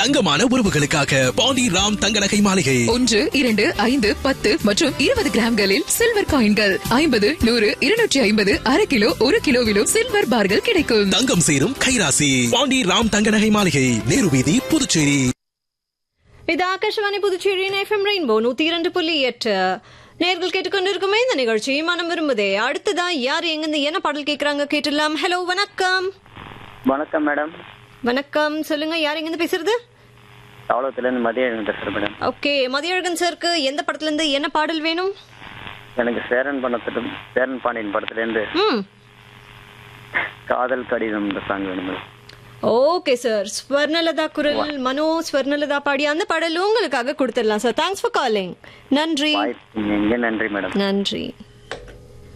தங்கமான உறவுகளுக்காக பாண்டி ராம் தங்க நகை மாளிகை ஒன்று இரண்டு ஐந்து பத்து மற்றும் இருபது கிராம்களில் சில்வர் காயின்கள் ஐம்பது நூறு இருநூற்றி ஐம்பது அரை கிலோ ஒரு கிலோவிலும் சில்வர் பார்கள் கிடைக்கும் தங்கம் சேரும் கைராசி பாண்டி ராம் தங்க நகை மாளிகை நேரு வீதி புதுச்சேரி இது ஆகாஷவாணி புதுச்சேரியின் எஃப்எம் ரெயின்போ நூத்தி இரண்டு புள்ளி எட்டு நேர்கள் கேட்டுக்கொண்டிருக்குமே இந்த நிகழ்ச்சி மனம் விரும்புதே அடுத்ததா யார் எங்கிருந்து என்ன பாடல் கேக்குறாங்க கேட்டுடலாம் ஹலோ வணக்கம் வணக்கம் மேடம் வணக்கம் சொல்லுங்க யார் எங்கிருந்து பேசுறது தாவளத்துலேருந்து மதிய எழுந்து பேசுகிறேன் மேடம் ஓகே மதியழகன் சாருக்கு எந்த படத்துல இருந்து என்ன பாடல் வேணும் எனக்கு சேரன் பணத்திலும் சேரன் பாண்டியன் படத்துலேருந்து ம் காதல் கடிதம் இந்த சாங் வேணும் மேடம் ஓகே சார் ஸ்வர்ணலதா குரல் மனோ ஸ்வர்ணலதா பாடி அந்த பாடல் உங்களுக்காக கொடுத்துடலாம் சார் தேங்க்ஸ் ஃபார் காலிங் நன்றி வாய்ப்பு எங்கே நன்றி மேடம் நன்றி